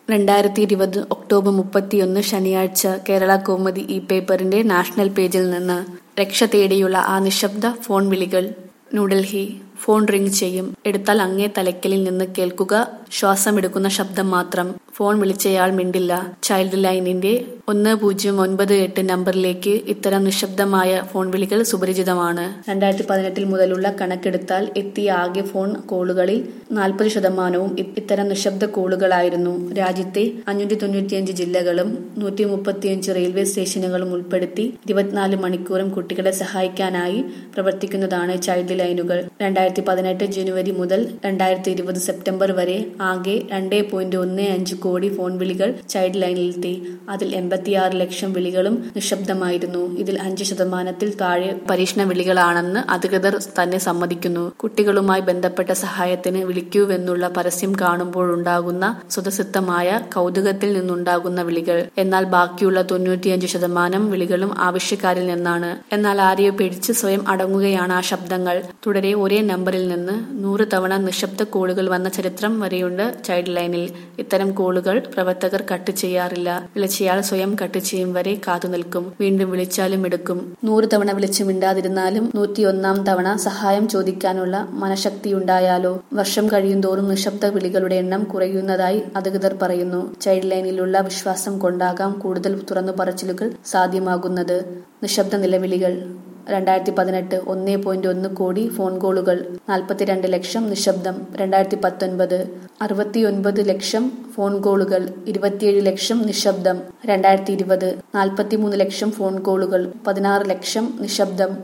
രണ്ടായിരത്തി ഇരുപത് ഒക്ടോബർ മുപ്പത്തിയൊന്ന് ശനിയാഴ്ച കേരള കൗമുദി ഈ പേപ്പറിന്റെ നാഷണൽ പേജിൽ നിന്ന് രക്ഷ തേടിയുള്ള ആ നിശബ്ദ ഫോൺ വിളികൾ ന്യൂഡൽഹി ഫോൺ റിംഗ് ചെയ്യും എടുത്താൽ അങ്ങേ തലയ്ക്കലിൽ നിന്ന് കേൾക്കുക ശ്വാസമെടുക്കുന്ന ശബ്ദം മാത്രം ഫോൺ വിളിച്ചയാൾ മിണ്ടില്ല ചൈൽഡ് ലൈനിന്റെ ഒന്ന് പൂജ്യം ഒൻപത് എട്ട് നമ്പറിലേക്ക് ഇത്തരം നിശബ്ദമായ ഫോൺ വിളികൾ സുപരിചിതമാണ് രണ്ടായിരത്തി പതിനെട്ടിൽ മുതലുള്ള കണക്കെടുത്താൽ എത്തിയ ആകെ ഫോൺ കോളുകളിൽ നാൽപ്പത് ശതമാനവും ഇ- ഇത്തരം നിശബ്ദ കോളുകളായിരുന്നു രാജ്യത്തെ അഞ്ഞൂറ്റി തൊണ്ണൂറ്റിയഞ്ച് ജില്ലകളും നൂറ്റി മുപ്പത്തിയഞ്ച് റെയിൽവേ സ്റ്റേഷനുകളും ഉൾപ്പെടുത്തി ഇരുപത്തിനാല് മണിക്കൂറും കുട്ടികളെ സഹായിക്കാനായി പ്രവർത്തിക്കുന്നതാണ് ചൈൽഡ് ലൈനുകൾ രണ്ടായിരത്തി പതിനെട്ട് ജനുവരി മുതൽ രണ്ടായിരത്തി ഇരുപത് സെപ്റ്റംബർ വരെ ആകെ രണ്ടേ പോയിന്റ് ഒന്ന് അഞ്ച് കോടി ഫോൺ വിളികൾ ചൈൽഡ് ലൈനിലെത്തി അതിൽ എൺപത്തിയാറ് ലക്ഷം വിളികളും നിശബ്ദമായിരുന്നു ഇതിൽ അഞ്ച് ശതമാനത്തിൽ താഴെ പരീക്ഷണ വിളികളാണെന്ന് അധികൃതർ തന്നെ സമ്മതിക്കുന്നു കുട്ടികളുമായി ബന്ധപ്പെട്ട സഹായത്തിന് വിളിക്കൂവെന്നുള്ള പരസ്യം കാണുമ്പോഴുണ്ടാകുന്ന സ്വതസിദ്ധമായ കൗതുകത്തിൽ നിന്നുണ്ടാകുന്ന വിളികൾ എന്നാൽ ബാക്കിയുള്ള തൊണ്ണൂറ്റിയഞ്ച് ശതമാനം വിളികളും ആവശ്യക്കാരിൽ നിന്നാണ് എന്നാൽ ആരെയോ പേടിച്ച് സ്വയം അടങ്ങുകയാണ് ആ ശബ്ദങ്ങൾ തുടരെ ഒരേ നമ്പറിൽ നിന്ന് നൂറ് തവണ നിശബ്ദ കോളുകൾ വന്ന ചരിത്രം വരെയുണ്ട് ചൈൽഡ് ലൈനിൽ ഇത്തരം കോളുകൾ പ്രവർത്തകർ കട്ട് ചെയ്യാറില്ല വിളിച്ചയാൾ സ്വയം കട്ട് ചെയ്യും വരെ കാത്തുനിൽക്കും വീണ്ടും വിളിച്ചാലും എടുക്കും നൂറ് തവണ വിളിച്ചു മിണ്ടാതിരുന്നാലും നൂറ്റിയൊന്നാം തവണ സഹായം ചോദിക്കാനുള്ള മനഃശക്തിയുണ്ടായാലോ വർഷം കഴിയുന്തോറും നിശബ്ദ വിളികളുടെ എണ്ണം കുറയുന്നതായി അധികൃതർ പറയുന്നു ചൈൽഡ് ലൈനിലുള്ള വിശ്വാസം കൊണ്ടാകാം കൂടുതൽ തുറന്നു പറച്ചിലുകൾ സാധ്യമാകുന്നത് നിശബ്ദ നിലവിളികൾ രണ്ടായിരത്തി പതിനെട്ട് ഒന്നേ പോയിന്റ് ഒന്ന് കോടി ഫോൺ കോളുകൾ നാൽപ്പത്തിരണ്ട് ലക്ഷം നിശബ്ദം രണ്ടായിരത്തി പത്തൊൻപത് അറുപത്തിയൊൻപത് ലക്ഷം ഫോൺ കോളുകൾ ഇരുപത്തിയേഴ് ലക്ഷം നിശബ്ദം രണ്ടായിരത്തി ഇരുപത് നാൽപ്പത്തിമൂന്ന് ലക്ഷം ഫോൺ കോളുകൾ പതിനാറ് ലക്ഷം നിശബ്ദം